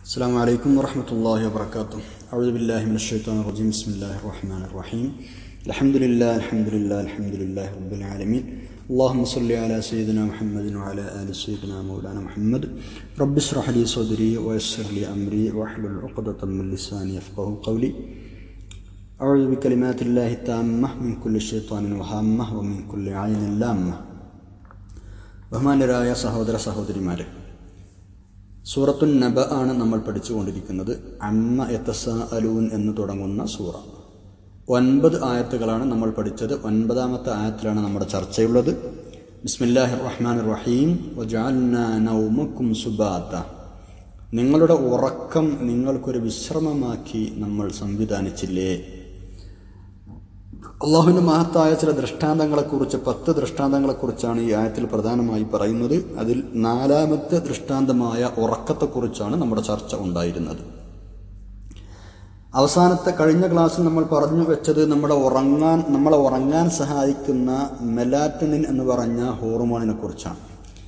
السلام عليكم ورحمة الله وبركاته أعوذ بالله من الشيطان الرجيم بسم الله الرحمن الرحيم الحمد لله الحمد لله الحمد لله رب العالمين اللهم صل على سيدنا محمد وعلى آل سيدنا مولانا محمد رب اشرح لي صدري ويسر لي أمري واحلل عقدة من لساني يفقه قولي أعوذ بكلمات الله التامة من كل شيطان وهامة ومن كل عين لامة ബഹുമാനരായ സഹോദര സഹോദരിമാരെ സൂറത്തുൻ നബ ആണ് നമ്മൾ പഠിച്ചുകൊണ്ടിരിക്കുന്നത് അമ്മ എത്തസ അലൂൻ എന്ന് തുടങ്ങുന്ന സൂറ ഒൻപത് ആയത്തുകളാണ് നമ്മൾ പഠിച്ചത് ഒൻപതാമത്തെ ആയത്തിലാണ് നമ്മുടെ ചർച്ചയുള്ളത് ബിസ്മില്ലാഹി റഹ്മാൻ റഹീം നൗമക്കും സുബാത്ത നിങ്ങളുടെ ഉറക്കം നിങ്ങൾക്കൊരു വിശ്രമമാക്കി നമ്മൾ സംവിധാനിച്ചില്ലേ അള്ളാഹുവിൻ്റെ മഹത്തായ ചില ദൃഷ്ടാന്തങ്ങളെക്കുറിച്ച് പത്ത് ദൃഷ്ടാന്തങ്ങളെക്കുറിച്ചാണ് ഈ ആയത്തിൽ പ്രധാനമായി പറയുന്നത് അതിൽ നാലാമത്തെ ദൃഷ്ടാന്തമായ ഉറക്കത്തെക്കുറിച്ചാണ് നമ്മുടെ ചർച്ച ഉണ്ടായിരുന്നത് അവസാനത്തെ കഴിഞ്ഞ ക്ലാസ്സിൽ നമ്മൾ പറഞ്ഞു വെച്ചത് നമ്മുടെ ഉറങ്ങാൻ നമ്മളെ ഉറങ്ങാൻ സഹായിക്കുന്ന മെലാറ്റനിൻ എന്ന് പറഞ്ഞ ഹോർമോണിനെ കുറിച്ചാണ്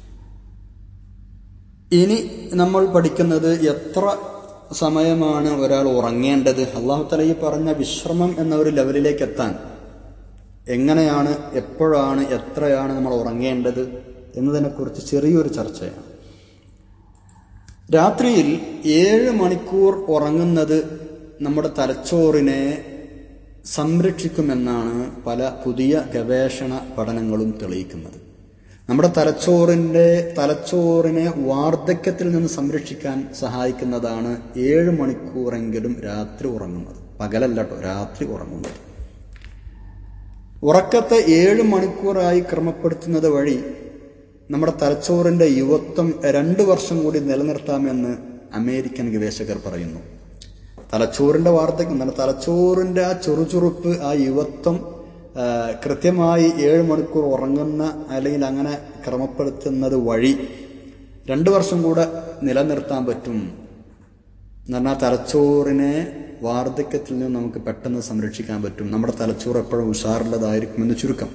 ഇനി നമ്മൾ പഠിക്കുന്നത് എത്ര സമയമാണ് ഒരാൾ ഉറങ്ങേണ്ടത് അള്ളാഹു തല ഈ പറഞ്ഞ വിശ്രമം എന്ന ഒരു ലെവലിലേക്ക് എത്താൻ എങ്ങനെയാണ് എപ്പോഴാണ് എത്രയാണ് നമ്മൾ ഉറങ്ങേണ്ടത് എന്നതിനെക്കുറിച്ച് ചെറിയൊരു ചർച്ചയാണ് രാത്രിയിൽ ഏഴ് മണിക്കൂർ ഉറങ്ങുന്നത് നമ്മുടെ തലച്ചോറിനെ സംരക്ഷിക്കുമെന്നാണ് പല പുതിയ ഗവേഷണ പഠനങ്ങളും തെളിയിക്കുന്നത് നമ്മുടെ തലച്ചോറിൻ്റെ തലച്ചോറിനെ വാർദ്ധക്യത്തിൽ നിന്ന് സംരക്ഷിക്കാൻ സഹായിക്കുന്നതാണ് ഏഴ് മണിക്കൂറെങ്കിലും രാത്രി ഉറങ്ങുന്നത് പകലല്ല കേട്ടോ രാത്രി ഉറങ്ങുന്നത് ഉറക്കത്തെ ഏഴ് മണിക്കൂറായി ക്രമപ്പെടുത്തുന്നത് വഴി നമ്മുടെ തലച്ചോറിൻ്റെ യുവത്വം രണ്ട് വർഷം കൂടി നിലനിർത്താമെന്ന് അമേരിക്കൻ ഗവേഷകർ പറയുന്നു തലച്ചോറിൻ്റെ വാർദ്ധക്യം നമ്മുടെ തലച്ചോറിൻ്റെ ആ ചുറുചുറുപ്പ് ആ യുവത്വം കൃത്യമായി ഏഴ് മണിക്കൂർ ഉറങ്ങുന്ന അല്ലെങ്കിൽ അങ്ങനെ ക്രമപ്പെടുത്തുന്നത് വഴി രണ്ട് വർഷം കൂടെ നിലനിർത്താൻ പറ്റും എന്ന് പറഞ്ഞാൽ തലച്ചോറിനെ വാർദ്ധക്യത്തിൽ നിന്ന് നമുക്ക് പെട്ടെന്ന് സംരക്ഷിക്കാൻ പറ്റും നമ്മുടെ തലച്ചോറ് എപ്പോഴും ഉഷാറുള്ളതായിരിക്കുമെന്ന് ചുരുക്കം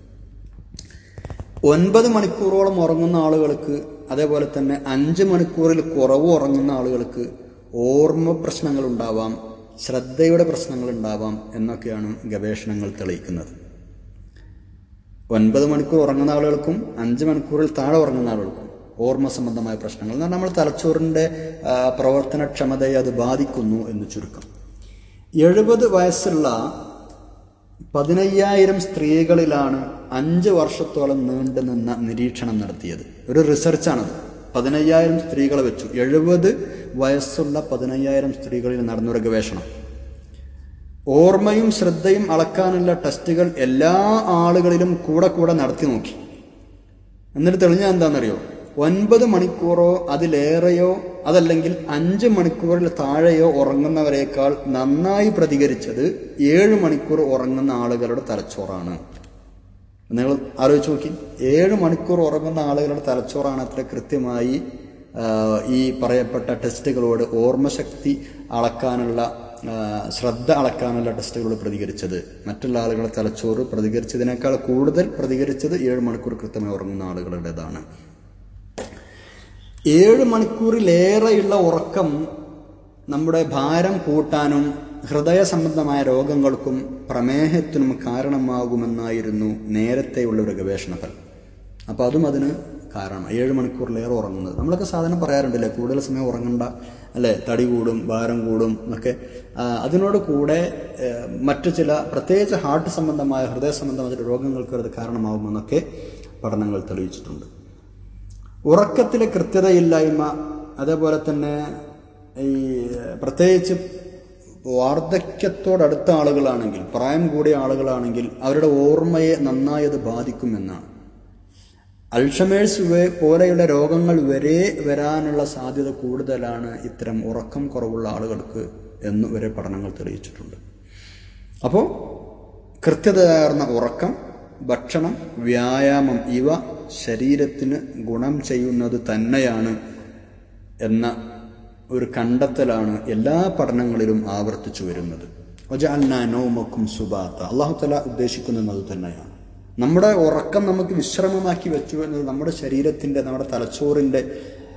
ഒൻപത് മണിക്കൂറോളം ഉറങ്ങുന്ന ആളുകൾക്ക് അതേപോലെ തന്നെ അഞ്ച് മണിക്കൂറിൽ കുറവ് ഉറങ്ങുന്ന ആളുകൾക്ക് ഓർമ്മ പ്രശ്നങ്ങൾ ഉണ്ടാവാം ശ്രദ്ധയുടെ പ്രശ്നങ്ങൾ ഉണ്ടാവാം എന്നൊക്കെയാണ് ഗവേഷണങ്ങൾ തെളിയിക്കുന്നത് ഒൻപത് മണിക്കൂർ ഉറങ്ങുന്ന ആളുകൾക്കും അഞ്ച് മണിക്കൂറിൽ താഴെ ഉറങ്ങുന്ന ആളുകൾക്കും ഓർമ്മ സംബന്ധമായ പ്രശ്നങ്ങൾ എന്ന് പറഞ്ഞാൽ നമ്മൾ തലച്ചോറിൻ്റെ പ്രവർത്തനക്ഷമതയെ അത് ബാധിക്കുന്നു എന്ന് ചുരുക്കം എഴുപത് വയസ്സുള്ള പതിനയ്യായിരം സ്ത്രീകളിലാണ് അഞ്ച് വർഷത്തോളം നീണ്ടു നിന്ന നിരീക്ഷണം നടത്തിയത് ഒരു റിസർച്ചാണത് പതിനയ്യായിരം സ്ത്രീകളെ വെച്ചു എഴുപത് വയസ്സുള്ള പതിനയ്യായിരം സ്ത്രീകളിൽ നടന്നൊരു ഗവേഷണം ഓർമ്മയും ശ്രദ്ധയും അളക്കാനുള്ള ടെസ്റ്റുകൾ എല്ലാ ആളുകളിലും കൂടെ കൂടെ നടത്തി നോക്കി എന്നിട്ട് തെളിഞ്ഞ എന്താണെന്നറിയോ ഒൻപത് മണിക്കൂറോ അതിലേറെയോ അതല്ലെങ്കിൽ അഞ്ച് മണിക്കൂറിൽ താഴെയോ ഉറങ്ങുന്നവരെക്കാൾ നന്നായി പ്രതികരിച്ചത് ഏഴ് മണിക്കൂർ ഉറങ്ങുന്ന ആളുകളുടെ തലച്ചോറാണ് നിങ്ങൾ ആലോചിച്ച് നോക്കി ഏഴ് മണിക്കൂർ ഉറങ്ങുന്ന ആളുകളുടെ തലച്ചോറാണ് അത്ര കൃത്യമായി ഈ പറയപ്പെട്ട ടെസ്റ്റുകളോട് ഓർമ്മശക്തി അളക്കാനുള്ള ശ്രദ്ധ അളക്കാനുള്ള ടെസ്റ്റുകളോട് പ്രതികരിച്ചത് മറ്റുള്ള ആളുകളുടെ തലച്ചോറ് പ്രതികരിച്ചതിനേക്കാൾ കൂടുതൽ പ്രതികരിച്ചത് ഏഴ് മണിക്കൂർ കൃത്യമായി ഉറങ്ങുന്ന ആളുകളുടേതാണ് ഏഴ് മണിക്കൂറിലേറെയുള്ള ഉറക്കം നമ്മുടെ ഭാരം കൂട്ടാനും ഹൃദയ സംബന്ധമായ രോഗങ്ങൾക്കും പ്രമേഹത്തിനും കാരണമാകുമെന്നായിരുന്നു നേരത്തെയുള്ള ഒരു ഗവേഷണ ഫലം അപ്പോൾ അതും അതിന് കാരണം ഏഴ് മണിക്കൂറിലേറെ ഉറങ്ങുന്നത് നമ്മളൊക്കെ സാധനം പറയാറുണ്ടല്ലേ കൂടുതൽ സമയം ഉറങ്ങണ്ട അല്ലേ തടി കൂടും ഭാരം കൂടും എന്നൊക്കെ അതിനോട് കൂടെ മറ്റു ചില പ്രത്യേകിച്ച് ഹാർട്ട് സംബന്ധമായ ഹൃദയ സംബന്ധമായ രോഗങ്ങൾക്ക് അത് കാരണമാകുമെന്നൊക്കെ പഠനങ്ങൾ തെളിയിച്ചിട്ടുണ്ട് ഉറക്കത്തിലെ കൃത്യതയില്ലായ്മ അതേപോലെ തന്നെ ഈ പ്രത്യേകിച്ച് വാർദ്ധക്യത്തോടടുത്ത ആളുകളാണെങ്കിൽ പ്രായം കൂടിയ ആളുകളാണെങ്കിൽ അവരുടെ ഓർമ്മയെ നന്നായി അത് ബാധിക്കുമെന്നാണ് അൾഷമേഴ്സ് പോലെയുള്ള രോഗങ്ങൾ വരെ വരാനുള്ള സാധ്യത കൂടുതലാണ് ഇത്തരം ഉറക്കം കുറവുള്ള ആളുകൾക്ക് എന്ന് വരെ പഠനങ്ങൾ തെളിയിച്ചിട്ടുണ്ട് അപ്പോൾ കൃത്യതയാർന്ന ഉറക്കം ഭക്ഷണം വ്യായാമം ഇവ ശരീരത്തിന് ഗുണം ചെയ്യുന്നത് തന്നെയാണ് എന്ന ഒരു കണ്ടെത്തലാണ് എല്ലാ പഠനങ്ങളിലും ആവർത്തിച്ചു വരുന്നത് നൗമക്കും സുബാത്ത അള്ളാഹു തല ഉദ്ദേശിക്കുന്നത് അത് തന്നെയാണ് നമ്മുടെ ഉറക്കം നമുക്ക് വിശ്രമമാക്കി വെച്ചു എന്നത് നമ്മുടെ ശരീരത്തിൻ്റെ നമ്മുടെ തലച്ചോറിൻ്റെ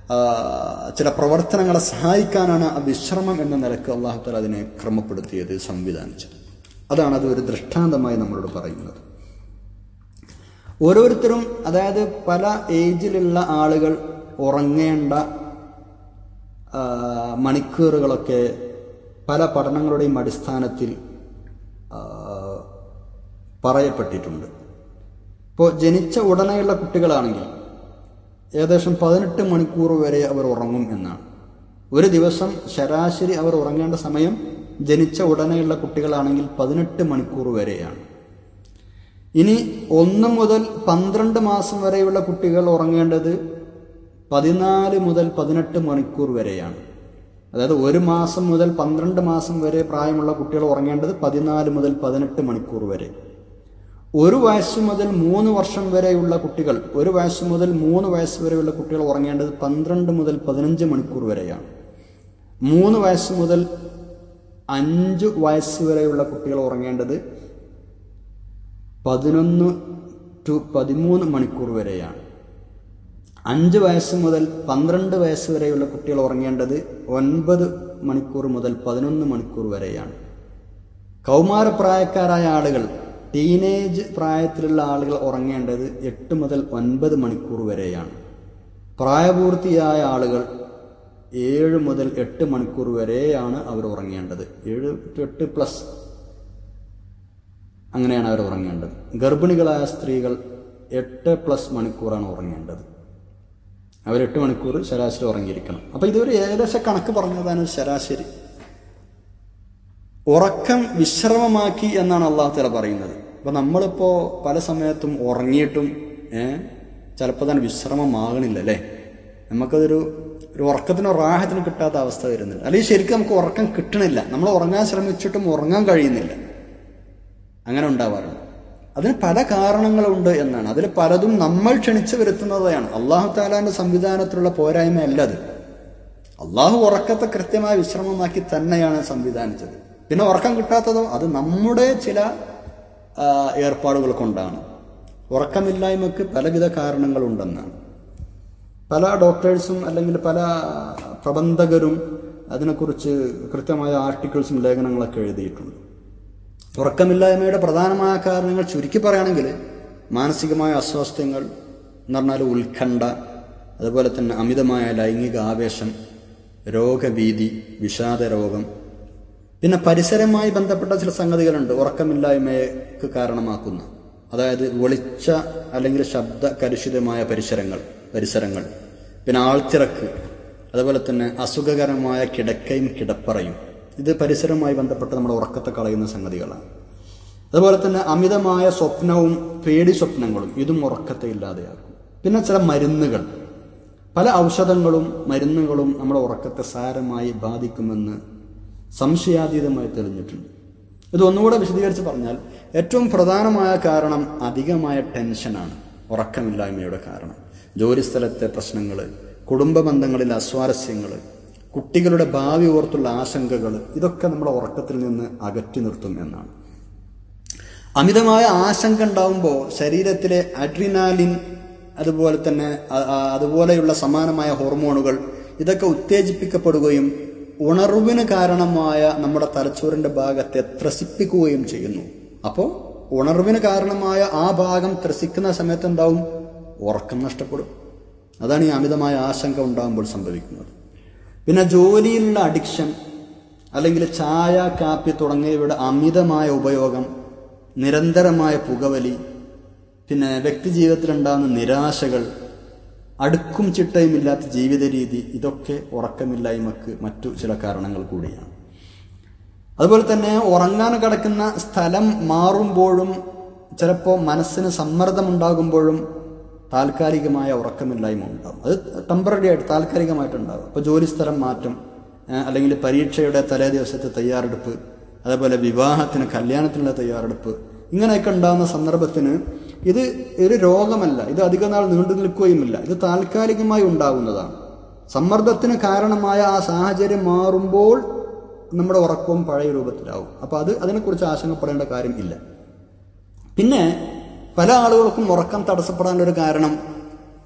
ആ, ചില പ്രവർത്തനങ്ങളെ സഹായിക്കാനാണ് ആ വിശ്രമം എന്ന നിലക്ക് അള്ളാഹു താല അതിനെ ക്രമപ്പെടുത്തിയത് സംവിധാനിച്ചത് അതാണ് അത് ഒരു ദൃഷ്ടാന്തമായി നമ്മളോട് പറയുന്നത് ഓരോരുത്തരും അതായത് പല ഏജിലുള്ള ആളുകൾ ഉറങ്ങേണ്ട ആ, മണിക്കൂറുകളൊക്കെ പല പഠനങ്ങളുടെയും അടിസ്ഥാനത്തിൽ ആ, പറയപ്പെട്ടിട്ടുണ്ട് ഇപ്പോൾ ജനിച്ച ഉടനെയുള്ള കുട്ടികളാണെങ്കിൽ ഏകദേശം പതിനെട്ട് മണിക്കൂർ വരെ അവർ ഉറങ്ങും എന്നാണ് ഒരു ദിവസം ശരാശരി അവർ ഉറങ്ങേണ്ട സമയം ജനിച്ച ഉടനെയുള്ള കുട്ടികളാണെങ്കിൽ പതിനെട്ട് മണിക്കൂർ വരെയാണ് ഇനി ഒന്ന് മുതൽ പന്ത്രണ്ട് മാസം വരെയുള്ള കുട്ടികൾ ഉറങ്ങേണ്ടത് പതിനാല് മുതൽ പതിനെട്ട് മണിക്കൂർ വരെയാണ് അതായത് ഒരു മാസം മുതൽ പന്ത്രണ്ട് മാസം വരെ പ്രായമുള്ള കുട്ടികൾ ഉറങ്ങേണ്ടത് പതിനാല് മുതൽ പതിനെട്ട് മണിക്കൂർ വരെ ഒരു വയസ്സ് മുതൽ മൂന്ന് വർഷം വരെയുള്ള കുട്ടികൾ ഒരു വയസ്സ് മുതൽ മൂന്ന് വയസ്സ് വരെയുള്ള കുട്ടികൾ ഉറങ്ങേണ്ടത് പന്ത്രണ്ട് മുതൽ പതിനഞ്ച് മണിക്കൂർ വരെയാണ് മൂന്ന് വയസ്സ് മുതൽ അഞ്ച് വയസ്സ് വരെയുള്ള കുട്ടികൾ ഉറങ്ങേണ്ടത് പതിനൊന്ന് ടു പതിമൂന്ന് മണിക്കൂർ വരെയാണ് അഞ്ച് വയസ്സ് മുതൽ പന്ത്രണ്ട് വയസ്സ് വരെയുള്ള കുട്ടികൾ ഉറങ്ങേണ്ടത് ഒൻപത് മണിക്കൂർ മുതൽ പതിനൊന്ന് മണിക്കൂർ വരെയാണ് കൗമാരപ്രായക്കാരായ ആളുകൾ ടീനേജ് പ്രായത്തിലുള്ള ആളുകൾ ഉറങ്ങേണ്ടത് എട്ട് മുതൽ ഒൻപത് മണിക്കൂർ വരെയാണ് പ്രായപൂർത്തിയായ ആളുകൾ ഏഴ് മുതൽ എട്ട് മണിക്കൂർ വരെയാണ് അവർ ഉറങ്ങേണ്ടത് ഏഴ് to എട്ട് പ്ലസ് അങ്ങനെയാണ് അവർ ഉറങ്ങേണ്ടത് ഗർഭിണികളായ സ്ത്രീകൾ എട്ട് പ്ലസ് മണിക്കൂറാണ് ഉറങ്ങേണ്ടത് അവർ എട്ട് മണിക്കൂർ ശരാശരി ഉറങ്ങിയിരിക്കണം അപ്പൊ ഇതൊരു ഏകദേശ കണക്ക് പറഞ്ഞതാണ് ശരാശരി ഉറക്കം വിശ്രമമാക്കി എന്നാണ് അള്ളാഹു തല പറയുന്നത് അപ്പൊ നമ്മളിപ്പോ പല സമയത്തും ഉറങ്ങിയിട്ടും ഏഹ് ചിലപ്പോൾ തന്നെ വിശ്രമമാകണില്ല അല്ലേ നമുക്കതൊരു ഒരു ഉറക്കത്തിനോ റാഹത്തിനോ കിട്ടാത്ത അവസ്ഥ വരുന്നുണ്ട് അല്ലെങ്കിൽ ശരിക്കും നമുക്ക് ഉറക്കം കിട്ടണില്ല നമ്മൾ ഉറങ്ങാൻ ശ്രമിച്ചിട്ടും ഉറങ്ങാൻ കഴിയുന്നില്ല അങ്ങനെ ഉണ്ടാവാറുണ്ട് അതിന് പല കാരണങ്ങളുണ്ട് എന്നാണ് അതിൽ പലതും നമ്മൾ ക്ഷണിച്ചു വരുത്തുന്നതാണ് അള്ളാഹു താലാന്റെ സംവിധാനത്തിലുള്ള പോരായ്മയല്ല അത് അള്ളാഹു ഉറക്കത്തെ കൃത്യമായ വിശ്രമമാക്കി തന്നെയാണ് സംവിധാനിച്ചത് പിന്നെ ഉറക്കം കിട്ടാത്തതോ അത് നമ്മുടെ ചില ആ, ഏർപ്പാടുകൾ കൊണ്ടാണ് ഉറക്കമില്ലായ്മക്ക് പലവിധ കാരണങ്ങളുണ്ടെന്നാണ് പല ഡോക്ടേഴ്സും അല്ലെങ്കിൽ പല പ്രബന്ധകരും അതിനെക്കുറിച്ച് കൃത്യമായ ആർട്ടിക്കിൾസും ലേഖനങ്ങളൊക്കെ എഴുതിയിട്ടുണ്ട് ഉറക്കമില്ലായ്മയുടെ പ്രധാനമായ കാരണങ്ങൾ ചുരുക്കി പറയുകയാണെങ്കിൽ മാനസികമായ അസ്വാസ്ഥ്യങ്ങൾ എന്ന് പറഞ്ഞാൽ ഉത്കണ്ഠ അതുപോലെ തന്നെ അമിതമായ ലൈംഗിക ആവേശം രോഗഭീതി വിഷാദ രോഗം പിന്നെ പരിസരമായി ബന്ധപ്പെട്ട ചില സംഗതികളുണ്ട് ഉറക്കമില്ലായ്മയ്ക്ക് കാരണമാക്കുന്ന അതായത് വെളിച്ച അല്ലെങ്കിൽ ശബ്ദ കലുഷിതമായ പരിസരങ്ങൾ പരിസരങ്ങൾ പിന്നെ ആൾത്തിറക്ക് അതുപോലെ തന്നെ അസുഖകരമായ കിടക്കയും കിടപ്പറയും ഇത് പരിസരവുമായി ബന്ധപ്പെട്ട് നമ്മുടെ ഉറക്കത്തെ കളയുന്ന സംഗതികളാണ് അതുപോലെ തന്നെ അമിതമായ സ്വപ്നവും പേടി സ്വപ്നങ്ങളും ഇതും ഉറക്കത്തെ ഇല്ലാതെയാക്കും പിന്നെ ചില മരുന്നുകൾ പല ഔഷധങ്ങളും മരുന്നുകളും നമ്മുടെ ഉറക്കത്തെ സാരമായി ബാധിക്കുമെന്ന് സംശയാതീതമായി തെളിഞ്ഞിട്ടുണ്ട് ഇത് ഒന്നുകൂടെ വിശദീകരിച്ച് പറഞ്ഞാൽ ഏറ്റവും പ്രധാനമായ കാരണം അധികമായ ടെൻഷനാണ് ഉറക്കമില്ലായ്മയുടെ കാരണം ജോലിസ്ഥലത്തെ പ്രശ്നങ്ങൾ കുടുംബ ബന്ധങ്ങളിലെ അസ്വാരസ്യങ്ങൾ കുട്ടികളുടെ ഭാവി ഓർത്തുള്ള ആശങ്കകൾ ഇതൊക്കെ നമ്മുടെ ഉറക്കത്തിൽ നിന്ന് അകറ്റി നിർത്തും എന്നാണ് അമിതമായ ആശങ്ക ഉണ്ടാവുമ്പോൾ ശരീരത്തിലെ അഡ്രിനാലിൻ അതുപോലെ തന്നെ അ- അ- അതുപോലെയുള്ള സമാനമായ ഹോർമോണുകൾ ഇതൊക്കെ ഉത്തേജിപ്പിക്കപ്പെടുകയും ഉണർവിന് കാരണമായ നമ്മുടെ തലച്ചോറിന്റെ ഭാഗത്തെ ത്രസിപ്പിക്കുകയും ചെയ്യുന്നു അപ്പോൾ ഉണർവിന് കാരണമായ ആ ഭാഗം ത്രസിക്കുന്ന സമയത്ത് എന്താവും ഉറക്കം നഷ്ടപ്പെടും അതാണ് ഈ അമിതമായ ആശങ്ക ഉണ്ടാകുമ്പോൾ സംഭവിക്കുന്നത് പിന്നെ ജോലിയിലുള്ള അഡിക്ഷൻ അല്ലെങ്കിൽ ചായ കാപ്പി തുടങ്ങിയവയുടെ അമിതമായ ഉപയോഗം നിരന്തരമായ പുകവലി പിന്നെ വ്യക്തി ജീവിതത്തിലുണ്ടാകുന്ന നിരാശകൾ അടുക്കും ചിട്ടയും ഇല്ലാത്ത ജീവിത രീതി ഇതൊക്കെ ഉറക്കമില്ലായ്മക്ക് മറ്റു ചില കാരണങ്ങൾ കൂടിയാണ് അതുപോലെ തന്നെ ഉറങ്ങാൻ കിടക്കുന്ന സ്ഥലം മാറുമ്പോഴും ചിലപ്പോൾ മനസ്സിന് സമ്മർദ്ദമുണ്ടാകുമ്പോഴും താൽക്കാലികമായ ഉറക്കമില്ലായ്മ ഉണ്ടാകും അത് ടെമ്പററി ആയിട്ട് താൽക്കാലികമായിട്ടുണ്ടാകും അപ്പോൾ ജോലിസ്ഥലം മാറ്റം ഏഹ് അല്ലെങ്കിൽ പരീക്ഷയുടെ തലേ ദിവസത്തെ തയ്യാറെടുപ്പ് അതേപോലെ വിവാഹത്തിന് കല്യാണത്തിനുള്ള തയ്യാറെടുപ്പ് ഇങ്ങനെയൊക്കെ ഉണ്ടാകുന്ന സന്ദർഭത്തിന് ഇത് ഒരു രോഗമല്ല ഇത് അധികനാൾ നീണ്ടു നിൽക്കുകയുമില്ല ഇത് താൽക്കാലികമായി ഉണ്ടാകുന്നതാണ് സമ്മർദ്ദത്തിന് കാരണമായ ആ സാഹചര്യം മാറുമ്പോൾ നമ്മുടെ ഉറക്കവും പഴയ രൂപത്തിലാവും അപ്പോൾ അത് അതിനെക്കുറിച്ച് ആശങ്കപ്പെടേണ്ട കാര്യം ഇല്ല പിന്നെ പല ആളുകൾക്കും ഉറക്കം തടസ്സപ്പെടാനുള്ള ഒരു കാരണം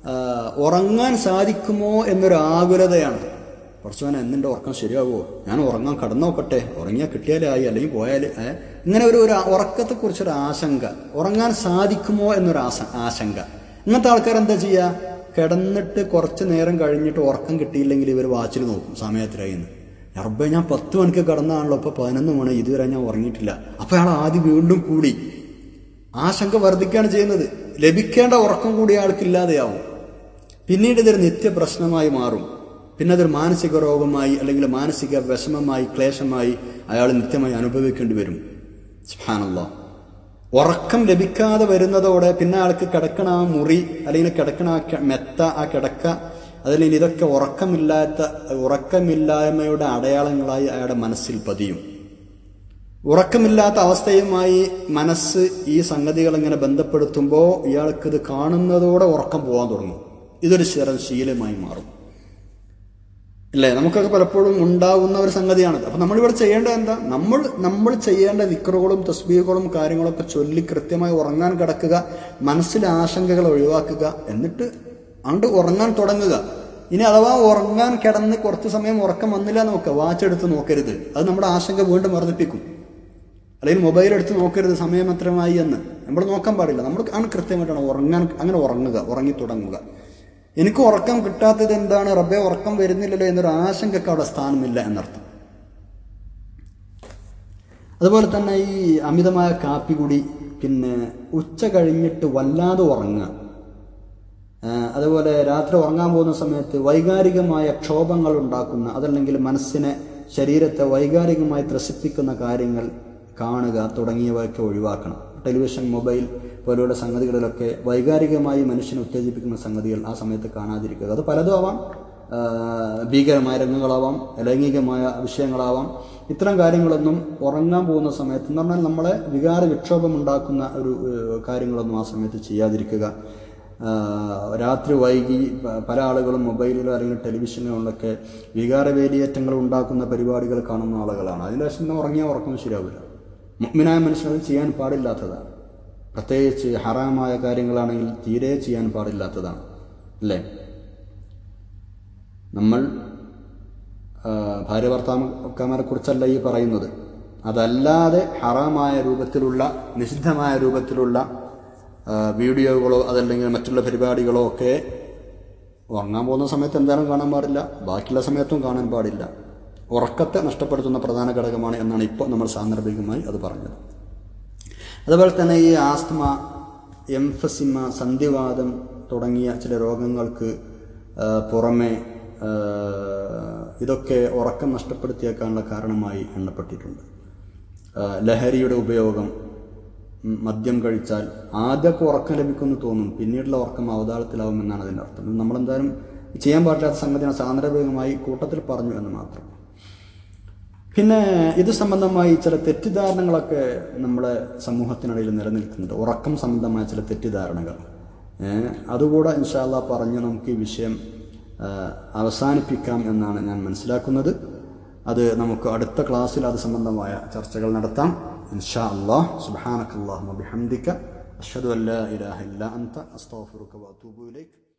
ആ, ഉറങ്ങാൻ സാധിക്കുമോ എന്നൊരു ആകുലതയാണ് കുറച്ചവനെ എന്നിൻ്റെ ഉറക്കം ശരിയാവുമോ ഞാൻ ഉറങ്ങാൻ കടന്നോക്കട്ടെ ഉറങ്ങിയാൽ കിട്ടിയാലായി അല്ലെങ്കിൽ പോയാൽ ഏ? ഇങ്ങനെ ഒരു ഒരു ഉറക്കത്തെക്കുറിച്ചൊരു ആശങ്ക ഉറങ്ങാൻ സാധിക്കുമോ എന്നൊരു ആശ ആശങ്ക ഇങ്ങനത്തെ ആൾക്കാർ എന്താ ചെയ്യുക കിടന്നിട്ട് കുറച്ച് നേരം കഴിഞ്ഞിട്ട് ഉറക്കം കിട്ടിയില്ലെങ്കിൽ ഇവർ വാച്ചിൽ നോക്കും സമയത്തിലായി എന്ന് അറബ ഞാൻ പത്ത് മണിക്ക് കിടന്നാണല്ലോ ഇപ്പൊ പതിനൊന്ന് മണി ഇതുവരെ ഞാൻ ഉറങ്ങിയിട്ടില്ല അപ്പൊ അയാൾ ആദ്യം വീണ്ടും കൂടി ആശങ്ക വർദ്ധിക്കുകയാണ് ചെയ്യുന്നത് ലഭിക്കേണ്ട ഉറക്കം കൂടി അയാൾക്ക് ഇല്ലാതെയാവും പിന്നീട് ഇതൊരു നിത്യ പ്രശ്നമായി മാറും പിന്നെ അതൊരു മാനസിക രോഗമായി അല്ലെങ്കിൽ മാനസിക വിഷമമായി ക്ലേശമായി അയാൾ നിത്യമായി അനുഭവിക്കേണ്ടി വരും സുബ്ഹാനല്ലാ ഉറക്കം ലഭിക്കാതെ വരുന്നതോടെ പിന്നെ അയാൾക്ക് കിടക്കണ ആ മുറി അല്ലെങ്കിൽ കിടക്കണ ആ ക- മെത്ത ആ കിടക്ക അതല്ലെങ്കിൽ ഇതൊക്കെ ഉറക്കമില്ലാത്ത ഉറക്കമില്ലായ്മയുടെ അടയാളങ്ങളായി അയാളുടെ മനസ്സിൽ പതിയും ഉറക്കമില്ലാത്ത അവസ്ഥയുമായി മനസ്സ് ഈ സംഗതികൾ ഇങ്ങനെ ബന്ധപ്പെടുത്തുമ്പോൾ ഇയാൾക്ക് ഇത് കാണുന്നതോടെ ഉറക്കം പോകാൻ തുടങ്ങും ഇതൊരു സ്ഥിരം ശീലമായി മാറും അല്ലേ നമുക്കൊക്കെ പലപ്പോഴും ഉണ്ടാകുന്ന ഒരു സംഗതിയാണിത് അപ്പൊ നമ്മളിവിടെ ചെയ്യേണ്ടത് എന്താ നമ്മൾ നമ്മൾ ചെയ്യേണ്ട വിക്രുകളും തസ്ബീഹുകളും കാര്യങ്ങളൊക്കെ ചൊല്ലി കൃത്യമായി ഉറങ്ങാൻ കിടക്കുക മനസ്സിലെ ആശങ്കകൾ ഒഴിവാക്കുക എന്നിട്ട് അങ്ങോട്ട് ഉറങ്ങാൻ തുടങ്ങുക ഇനി അഥവാ ഉറങ്ങാൻ കിടന്ന് കുറച്ച് സമയം ഉറക്കം വന്നില്ല നോക്കുക വാച്ച് എടുത്ത് നോക്കരുത് അത് നമ്മുടെ ആശങ്ക വീണ്ടും വർദ്ധിപ്പിക്കും അല്ലെങ്കിൽ മൊബൈൽ എടുത്ത് നോക്കരുത് സമയം എത്രമായി എന്ന് നമ്മൾ നോക്കാൻ പാടില്ല നമ്മൾ ആണ് കൃത്യമായിട്ടാണ് ഉറങ്ങാൻ അങ്ങനെ ഉറങ്ങുക ഉറങ്ങി തുടങ്ങുക എനിക്ക് ഉറക്കം കിട്ടാത്തത് എന്താണ് റബ്ബെ ഉറക്കം വരുന്നില്ലല്ലോ എന്നൊരു ആശങ്കക്ക് അവിടെ സ്ഥാനമില്ല എന്നർത്ഥം അതുപോലെ തന്നെ ഈ അമിതമായ കാപ്പി കുടി പിന്നെ ഉച്ച കഴിഞ്ഞിട്ട് വല്ലാതെ ഉറങ്ങുക ആ, അതുപോലെ രാത്രി ഉറങ്ങാൻ പോകുന്ന സമയത്ത് വൈകാരികമായ ക്ഷോഭങ്ങൾ ഉണ്ടാക്കുന്ന അതല്ലെങ്കിൽ മനസ്സിനെ ശരീരത്തെ വൈകാരികമായി ത്രസിപ്പിക്കുന്ന കാര്യങ്ങൾ കാണുക തുടങ്ങിയവയൊക്കെ ഒഴിവാക്കണം ടെലിവിഷൻ മൊബൈൽ പോലെയുള്ള സംഗതികളിലൊക്കെ വൈകാരികമായി മനുഷ്യനെ ഉത്തേജിപ്പിക്കുന്ന സംഗതികൾ ആ സമയത്ത് കാണാതിരിക്കുക അത് പലതും ആവാം ആ, ഭീകരമായ രംഗങ്ങളാവാം ലൈംഗികമായ വിഷയങ്ങളാവാം ഇത്തരം കാര്യങ്ങളൊന്നും ഉറങ്ങാൻ പോകുന്ന സമയത്ത് എന്ന് പറഞ്ഞാൽ നമ്മളെ വികാര വിക്ഷോഭം ഉണ്ടാക്കുന്ന ഒരു ഏഹ്, കാര്യങ്ങളൊന്നും ആ സമയത്ത് ചെയ്യാതിരിക്കുക ആ, രാത്രി വൈകി പ- പല ആളുകളും മൊബൈലിലോ അല്ലെങ്കിൽ ടെലിവിഷനിലൊക്കെ വികാര വേലിയേറ്റങ്ങൾ ഉണ്ടാക്കുന്ന പരിപാടികൾ കാണുന്ന ആളുകളാണ് അതിൻ്റെ ശേഷം ഉറങ്ങിയാൽ ഉറക്കം ശരിയാവില്ല മുഗ്മിനായ മനുഷ്യനത് ചെയ്യാൻ പാടില്ലാത്തതാണ് പ്രത്യേകിച്ച് ഹറാമായ കാര്യങ്ങളാണെങ്കിൽ തീരെ ചെയ്യാൻ പാടില്ലാത്തതാണ് അല്ലേ നമ്മൾ ആ, ഭാര്യ ഭർത്താക്കന്മാരെ കുറിച്ചല്ല ഈ പറയുന്നത് അതല്ലാതെ ഹറാമായ രൂപത്തിലുള്ള നിഷിദ്ധമായ രൂപത്തിലുള്ള ആ, വീഡിയോകളോ അതല്ലെങ്കിൽ മറ്റുള്ള പരിപാടികളോ ഒക്കെ ഉറങ്ങാൻ പോകുന്ന സമയത്ത് എന്തായാലും കാണാൻ പാടില്ല ബാക്കിയുള്ള സമയത്തും കാണാൻ പാടില്ല ഉറക്കത്തെ നഷ്ടപ്പെടുത്തുന്ന പ്രധാന ഘടകമാണ് എന്നാണ് ഇപ്പോൾ നമ്മൾ സാന്ദർഭികമായി അത് പറഞ്ഞത് അതുപോലെ തന്നെ ഈ ആസ്തമ എംഫസിമ സന്ധിവാദം തുടങ്ങിയ ചില രോഗങ്ങൾക്ക് ആ, പുറമെ ആ, ഇതൊക്കെ ഉറക്കം നഷ്ടപ്പെടുത്തിയേക്കാനുള്ള കാരണമായി എണ്ണപ്പെട്ടിട്ടുണ്ട് ആ, ലഹരിയുടെ ഉപയോഗം ഉം, മദ്യം കഴിച്ചാൽ ആദ്യമൊക്കെ ഉറക്കം ലഭിക്കുമെന്ന് തോന്നും പിന്നീടുള്ള ഉറക്കം അവതാളത്തിലാവുമെന്നാണ് അതിൻ്റെ അർത്ഥം ഇത് നമ്മളെന്തായാലും ചെയ്യാൻ പാടില്ലാത്ത സംഗതിയാണ് സാന്ദർഭികമായി കൂട്ടത്തിൽ പറഞ്ഞു എന്ന് മാത്രം പിന്നെ ഇത് സംബന്ധമായി ചില തെറ്റിദ്ധാരണകളൊക്കെ നമ്മുടെ സമൂഹത്തിനിടയിൽ നിലനിൽക്കുന്നുണ്ട് ഉറക്കം സംബന്ധമായ ചില തെറ്റിദ്ധാരണകൾ ഏഹ് അതുകൂടെ ഇൻഷാല്ല പറഞ്ഞ് നമുക്ക് ഈ വിഷയം ആ, അവസാനിപ്പിക്കാം എന്നാണ് ഞാൻ മനസ്സിലാക്കുന്നത് അത് നമുക്ക് അടുത്ത ക്ലാസ്സിൽ അത് സംബന്ധമായ ചർച്ചകൾ നടത്താം ഇൻഷാ അള്ളാഹ് സുബാനക്കല്ലാഹ് ബിഹംദിക അഷ്ഹദു അല്ലാ ഇലാഹ ഇല്ല അൻത അസ്തഗ്ഫിറുക വഅതൂബു ഇലൈക്